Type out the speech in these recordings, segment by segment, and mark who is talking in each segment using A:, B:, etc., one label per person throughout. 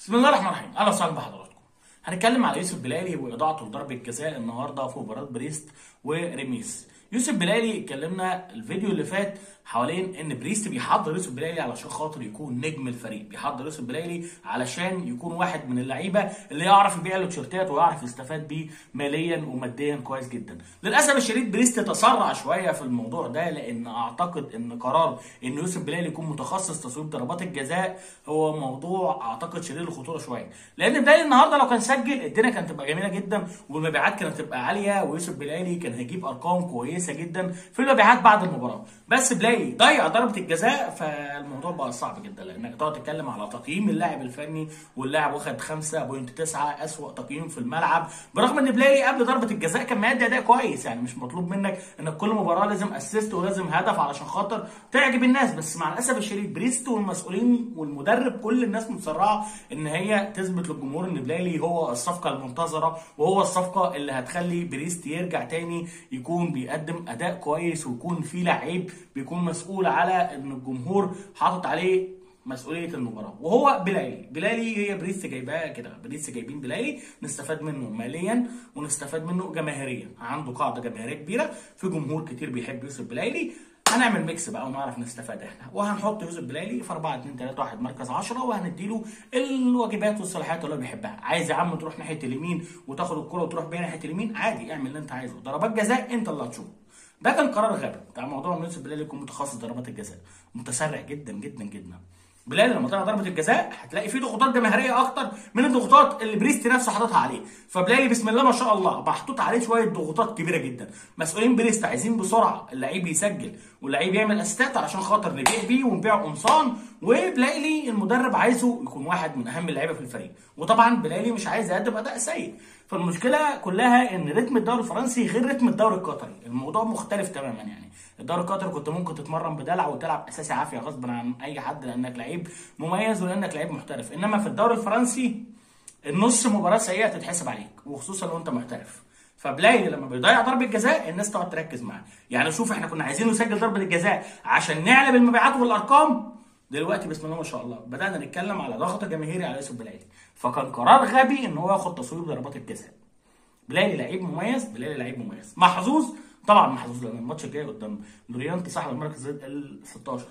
A: بسم الله الرحمن الرحيم اهلا وسهلا بحضراتكم هنتكلم على يوسف بلالي واضاعته لضربه جزاء النهارده في مباراه بريست وريميس يوسف بلالي اتكلمنا الفيديو اللي فات حوالين ان بريست بيحضر يوسف بلالي علشان خاطر يكون نجم الفريق بيحضر يوسف بلالي علشان يكون واحد من اللعيبه اللي يعرف يبيع له تيشيرتات ويعرف يستفاد بيه ماليا وماديا كويس جدا للاسف الشديد بريست تسرع شويه في الموضوع ده لان اعتقد ان قرار ان يوسف بلالي يكون متخصص تصويب ضربات الجزاء هو موضوع اعتقد شديد الخطوره شويه لان بلالي النهارده لو كان سجل الدنيا كانت تبقى جميله جدا والمبيعات كانت تبقى عاليه ويوسف بلالي كان هيجيب ارقام كويسه جدا في المبيعات بعد المباراه بس بلاقي ضيع ضربه الجزاء فالموضوع بقى صعب جدا لانك تقعد تتكلم على تقييم اللاعب الفني واللاعب واخد 5.9 اسوأ تقييم في الملعب برغم ان بلاقي قبل ضربه الجزاء كان مادي اداء كويس يعني مش مطلوب منك انك كل مباراه لازم اسيست ولازم هدف علشان خاطر تعجب الناس بس مع الاسف الشديد بريست والمسؤولين والمدرب كل الناس متسرعه ان هي تثبت للجمهور ان بلالي هو الصفقه المنتظره وهو الصفقه اللي هتخلي بريست يرجع تاني يكون بيقدم اداء كويس ويكون في لعيب بيكون مسؤول على ان الجمهور حاطط عليه مسؤوليه المباراه وهو بلالي بلالي هي بريست جايباه كده بريست جايبين بلالي نستفاد منه ماليا ونستفاد منه جماهيريا عنده قاعده جماهيريه كبيره في جمهور كتير بيحب يوسف بلالي هنعمل ميكس بقى ونعرف نستفاد احنا وهنحط يوسف بلالي في 4 2 3 1 مركز 10 وهنديله الواجبات والصلاحيات اللي هو بيحبها عايز يا عم تروح ناحيه اليمين وتاخد الكره وتروح بيها ناحيه اليمين عادي اعمل اللي انت عايزه ضربات جزاء انت اللي هتشوفه ده كان قرار غبي بتاع موضوع ان يوسف بلالي يكون متخصص ضربات الجزاء متسرع جدا جدا جدا بلال لما طلع ضربه الجزاء هتلاقي فيه ضغوطات جماهيريه اكتر من الضغوطات اللي بريست نفسه حاططها عليه فبلالي بسم الله ما شاء الله محطوط عليه شويه ضغوطات كبيره جدا مسؤولين بريست عايزين بسرعه اللعيب يسجل واللعيب يعمل اسيستات علشان خاطر نبيع بيه ونبيع قمصان وبلالي المدرب عايزه يكون واحد من اهم اللعيبه في الفريق وطبعا بلالي مش عايز يقدم اداء سيء فالمشكله كلها ان رتم الدوري الفرنسي غير رتم الدوري القطري الموضوع مختلف تماما يعني الدوري القطري كنت ممكن تتمرن بدلع وتلعب اساسي عافيه غصب عن اي حد لانك لعيب مميز ولانك لعيب محترف انما في الدوري الفرنسي النص مباراه سيئه تتحسب عليك وخصوصا لو انت محترف فبلاي لما بيضيع ضربه جزاء الناس تقعد تركز معاه يعني شوف احنا كنا عايزين نسجل ضربه الجزاء عشان نعلب المبيعات والارقام دلوقتي بسم الله ما شاء الله بدانا نتكلم على ضغط جماهيري على يوسف بلالي فكان قرار غبي ان هو ياخد تصويب ضربات الجزاء بلالي لعيب مميز بلالي لعيب مميز محظوظ طبعا محظوظ لان الماتش الجاي قدام لوريانت صاحب المركز ال 16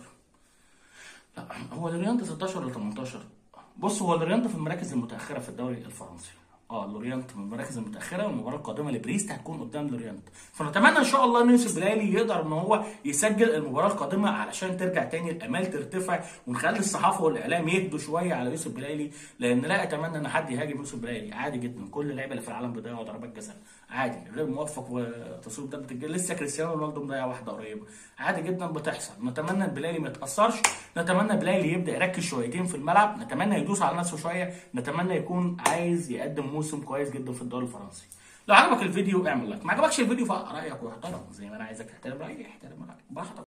A: لا هو لوريانت 16 ولا 18 بص هو لوريانت في المراكز المتاخره في الدوري الفرنسي اه لوريانت من المراكز المتاخره والمباراه القادمه لبريست هتكون قدام لوريانت فنتمنى ان شاء الله ان يوسف بلالي يقدر ان هو يسجل المباراه القادمه علشان ترجع تاني الامال ترتفع ونخلي الصحافه والاعلام يهدوا شويه على يوسف بلالي لان لا اتمنى ان حد يهاجم يوسف بلالي عادي جدا كل اللعيبه اللي في العالم بيضيعوا ضربات جزاء عادي غير موفق وتصويب ضربه الجزاء لسه كريستيانو رونالدو مضيع واحده قريبه عادي جدا بتحصل نتمنى ان بلالي ما يتاثرش نتمنى بلالي يبدا يركز شويتين في الملعب نتمنى يدوس على نفسه شويه نتمنى يكون عايز يقدم موسم كويس جدا في الدوري الفرنسي لو عجبك الفيديو اعمل لايك ما عجبكش الفيديو فرايك واحترم زي ما انا عايزك تحترم رايي احترم رايي براحتك